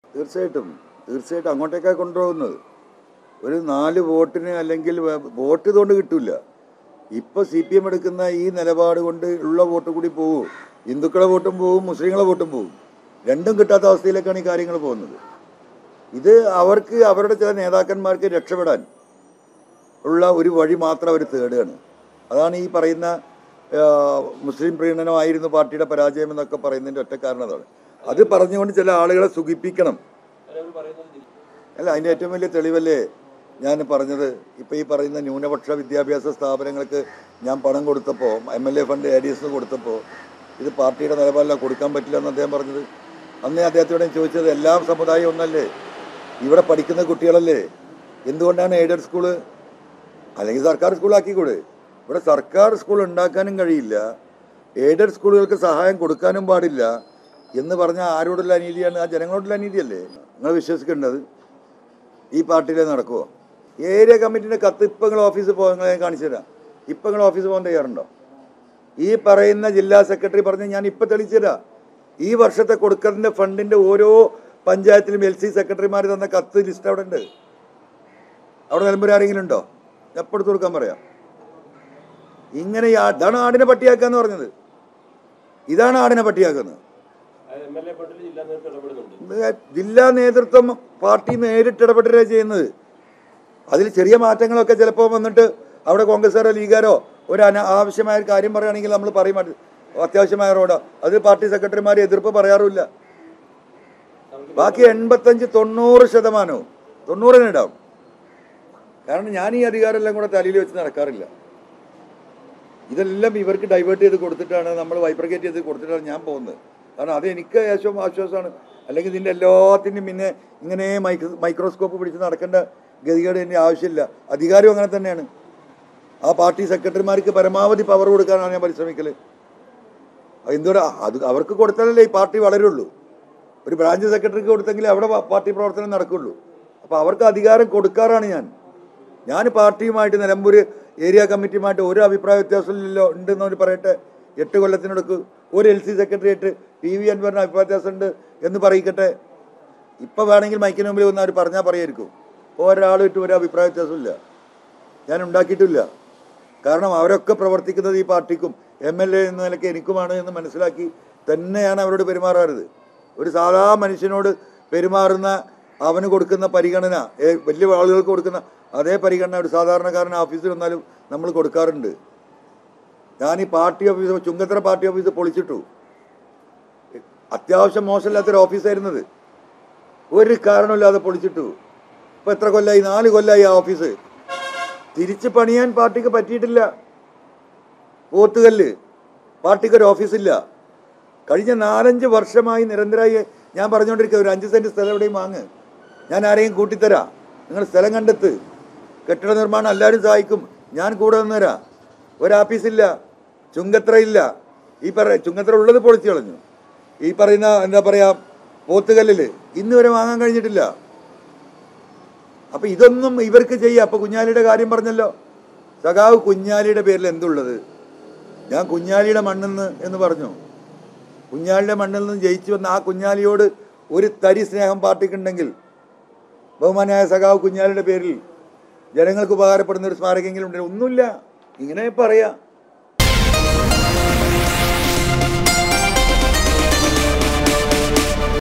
തീർച്ചയായിട്ടും തീർച്ചയായിട്ടും അങ്ങോട്ടേക്കാണ് കൊണ്ടുപോകുന്നത് ഒരു നാല് വോട്ടിന് അല്ലെങ്കിൽ വ- വോട്ട് ഇതുകൊണ്ട് കിട്ടില്ല ഇപ്പോൾ സി പി എം എടുക്കുന്ന ഈ നിലപാട് കൊണ്ട് ഉള്ള വോട്ട് കൂടി പോകും ഹിന്ദുക്കളെ വോട്ടും പോവും മുസ്ലിങ്ങളെ വോട്ടും പോവും രണ്ടും കിട്ടാത്ത അവസ്ഥയിലേക്കാണ് ഈ കാര്യങ്ങൾ പോകുന്നത് ഇത് അവർക്ക് അവരുടെ ചില നേതാക്കന്മാർക്ക് രക്ഷപ്പെടാൻ ഉള്ള ഒരു വഴി മാത്രം അവർ തേടുകയാണ് അതാണ് ഈ പറയുന്ന ആ, മുസ്ലിം പ്രീണനമായിരുന്നു പാർട്ടിയുടെ പരാജയം എന്നൊക്കെ പറയുന്നതിൻ്റെ ഒറ്റ കാരണം അതാണ് അത് പറഞ്ഞുകൊണ്ട് ചില ആളുകളെ സുഖിപ്പിക്കണം അല്ല അതിൻ്റെ ഏറ്റവും വലിയ തെളിവല്ലേ ഞാൻ പറഞ്ഞത് ഇപ്പോൾ ഈ പറയുന്ന ന്യൂനപക്ഷ വിദ്യാഭ്യാസ സ്ഥാപനങ്ങൾക്ക് ഞാൻ പണം കൊടുത്തപ്പോൾ M L A fund A D S കൊടുത്തപ്പോൾ ഇത് പാർട്ടിയുടെ നിലപാടില്ല കൊടുക്കാൻ പറ്റില്ല എന്ന് അദ്ദേഹം പറഞ്ഞത് അന്നേ അദ്ദേഹത്തോട് ഞാൻ ചോദിച്ചത് എല്ലാ സമുദായം ഒന്നല്ലേ ഇവിടെ പഠിക്കുന്ന കുട്ടികളല്ലേ എന്തുകൊണ്ടാണ് എയ്ഡഡ് സ്കൂള് അല്ലെങ്കിൽ സർക്കാർ സ്കൂളാക്കിക്കൂടെ ഇവിടെ സർക്കാർ സ്കൂൾ ഉണ്ടാക്കാനും കഴിയില്ല എയ്ഡഡ് സ്കൂളുകൾക്ക് സഹായം കൊടുക്കാനും പാടില്ല എന്ന് പറഞ്ഞാൽ ആരോടുള്ള അനീതിയാണ് ആ ജനങ്ങളോടുള്ള അനീതിയല്ലേ നിങ്ങൾ വിശ്വസിക്കേണ്ടത് ഈ പാർട്ടിയിലേ നടക്കുമോ ഏരിയ കമ്മിറ്റിൻ്റെ കത്ത് ഇപ്പം നിങ്ങൾ ഓഫീസിൽ പോകാൻ നിങ്ങളെ ഞാൻ കാണിച്ചു തരാം ഇപ്പം നിങ്ങൾ ഓഫീസിൽ പോകാൻ തയ്യാറുണ്ടോ ഈ പറയുന്ന ജില്ലാ സെക്രട്ടറി പറഞ്ഞ് ഞാൻ ഇപ്പം തെളിച്ചു തരാം ഈ വർഷത്തെ കൊടുക്കുന്ന ഫണ്ടിൻ്റെ ഓരോ പഞ്ചായത്തിലും എൽ സി സെക്രട്ടറിമാർ തന്ന കത്ത് ലിസ്റ്റ് അവിടെ ഉണ്ട് അവിടെ നിലമ്പൂർ ആരെങ്കിലും ഉണ്ടോ എപ്പെടുത്ത് കൊടുക്കാൻ പറയാം ഇങ്ങനെ ഈ ആ- ഇതാണ് ആടിനെ പട്ടിയാക്കുക എന്ന് പറഞ്ഞത് ഇതാണ് ആടിനെ പട്ടിയാക്കുന്നത് എം എൽ എ ഫണ്ടിൽ ജില്ലാ നേതൃത്വം ഇടപെടുന്നുണ്ട് ഇത് ജില്ലാ നേതൃത്വം പാർട്ടി നേരിട്ട് ഇടപെടുക ചെയ്യുന്നത് അതിൽ ചെറിയ മാറ്റങ്ങളൊക്കെ ചിലപ്പോൾ വന്നിട്ട് അവിടെ കോൺഗ്രസ്സുകാരോ ലീഗാരോ ഒരു അന ആവശ്യമായ ഒരു കാര്യം പറയുകയാണെങ്കിൽ നമ്മൾ പറയും അത് അത്യാവശ്യമായ റോഡാ അത് പാർട്ടി സെക്രട്ടറിമാർ എതിർപ്പ് പറയാറുമില്ല ബാക്കി എൺപത്തഞ്ച് തൊണ്ണൂറ് ശതമാനവും തൊണ്ണൂറിനിടാവും കാരണം ഞാൻ ഈ അധികാരമെല്ലാം കൂടെ തലയിൽ വെച്ച് നടക്കാറില്ല ഇതെല്ലാം ഇവർക്ക് ഡൈവേർട്ട് ചെയ്ത് കൊടുത്തിട്ടാണ് നമ്മൾ വൈബ്രഗേറ്റ് ചെയ്ത് കൊടുത്തിട്ടാണ് ഞാൻ പോകുന്നത് കാരണം അത് എനിക്ക് ഏറ്റവും ആശ്വാസമാണ് അല്ലെങ്കിൽ ഇതിൻ്റെ എല്ലാത്തിനും പിന്നെ ഇങ്ങനെ മൈക്രോ മൈക്രോസ്കോപ്പ് പിടിച്ച് നടക്കേണ്ട ഗതികേട് എൻ്റെ ആവശ്യമില്ല അധികാരം അങ്ങനെ തന്നെയാണ് ആ പാർട്ടി സെക്രട്ടറിമാർക്ക് പരമാവധി പവർ കൊടുക്കാനാണ് ഞാൻ പരിശ്രമിക്കൽ എന്തുകൊണ്ട് അത് അവർക്ക് കൊടുത്താലല്ലേ ഈ പാർട്ടി വളരുള്ളൂ ഒരു ബ്രാഞ്ച് സെക്രട്ടറിക്ക് കൊടുത്തെങ്കിൽ അവിടെ പ- പാർട്ടി പ്രവർത്തനം നടക്കുള്ളൂ അപ്പോൾ അവർക്ക് അധികാരം കൊടുക്കാറാണ് ഞാൻ ഞാൻ പാർട്ടിയുമായിട്ട് നിലമ്പൂർ ഏരിയ കമ്മിറ്റിയുമായിട്ട് ഒരു അഭിപ്രായ വ്യത്യാസമില്ലല്ലോ ഉണ്ടെന്ന് അവർ പറയട്ടെ എട്ട് കൊല്ലത്തിനടുക്ക് ഒരു എൽ സി സെക്രട്ടറി ആയിട്ട് പി വി അൻവറിന് അഭിപ്രായ വ്യത്യാസം ഉണ്ട് എന്ന് പറയിക്കട്ടെ ഇപ്പം വേണമെങ്കിൽ മൈക്കിന് മുമ്പിൽ വന്ന് അവർ പറഞ്ഞാൽ പറയായിരിക്കും ഒരാളുമായിട്ട് ഒരു അഭിപ്രായ വ്യത്യാസമില്ല ഞാൻ ഉണ്ടാക്കിയിട്ടില്ല കാരണം അവരൊക്കെ പ്രവർത്തിക്കുന്നത് ഈ പാർട്ടിക്കും എം എൽ എ എന്ന നിലയ്ക്ക് എനിക്കുമാണ് എന്ന് മനസ്സിലാക്കി തന്നെയാണ് അവരോട് പെരുമാറാറുത് ഒരു സാധാ മനുഷ്യനോട് പെരുമാറുന്ന അവന് കൊടുക്കുന്ന പരിഗണന ഏ, വലിയ ആളുകൾക്ക് കൊടുക്കുന്ന അതേ പരിഗണന ഒരു സാധാരണക്കാരൻ ഓഫീസിൽ വന്നാലും നമ്മൾ കൊടുക്കാറുണ്ട് ഞാൻ ഈ party office Chungathara party office പൊളിച്ചിട്ടു അത്യാവശ്യം മോശമില്ലാത്തൊരു ഓഫീസായിരുന്നത് ഒരു കാരണമില്ലാതെ പൊളിച്ചിട്ടു ഇപ്പം എത്ര കൊല്ലമായി നാല് കൊല്ലമായി ആ ഓഫീസ് തിരിച്ച് പണിയാൻ പാർട്ടിക്ക് പറ്റിയിട്ടില്ല പോത്തുകല്ല് പാർട്ടിക്ക് ഒരു ഓഫീസില്ല കഴിഞ്ഞ നാലഞ്ച് വർഷമായി നിരന്തരമായി ഞാൻ പറഞ്ഞുകൊണ്ടിരിക്കുക ഒരു അഞ്ച് സെൻറ്റ് സ്ഥലം എവിടെയും വാങ്ങ് ഞാൻ ആരെയും കൂട്ടിത്തരാം നിങ്ങൾ സ്ഥലം കണ്ടെത്ത് കെട്ടിട നിർമ്മാണം എല്ലാവരും സഹായിക്കും ഞാൻ കൂടെ നിന്നുതരാം ഒരാഫീസില്ല ചുങ്കത്ര ഇല്ല ഈ പറ ചുങ്കത്ര ഉള്ളത് പൊളിച്ചു കളഞ്ഞു ഈ പറയുന്ന എന്താ പറയുക പോത്തുകല്ലിൽ ഇന്ന് വരെ വാങ്ങാൻ കഴിഞ്ഞിട്ടില്ല അപ്പൊ ഇതൊന്നും ഇവർക്ക് ചെയ്യാം അപ്പൊ കുഞ്ഞാലിയുടെ കാര്യം പറഞ്ഞല്ലോ സഖാവ് കുഞ്ഞാലിയുടെ പേരിൽ എന്തുള്ളത് ഞാൻ കുഞ്ഞാലിയുടെ മണ്ണെന്ന് എന്ന് പറഞ്ഞു കുഞ്ഞാലിയുടെ മണ്ണിൽ നിന്ന് ജയിച്ചു വന്ന ആ കുഞ്ഞാലിയോട് ഒരു തരി സ്നേഹം പാർട്ടിക്കുണ്ടെങ്കിൽ ബഹുമാനായ സഖാവ് കുഞ്ഞാലിയുടെ പേരിൽ ജനങ്ങൾക്ക് ഉപകാരപ്പെടുന്ന ഒരു സ്മാരകമെങ്കിലും ഉണ്ട് ഒന്നുമില്ല ഇങ്ങനെ പറയാം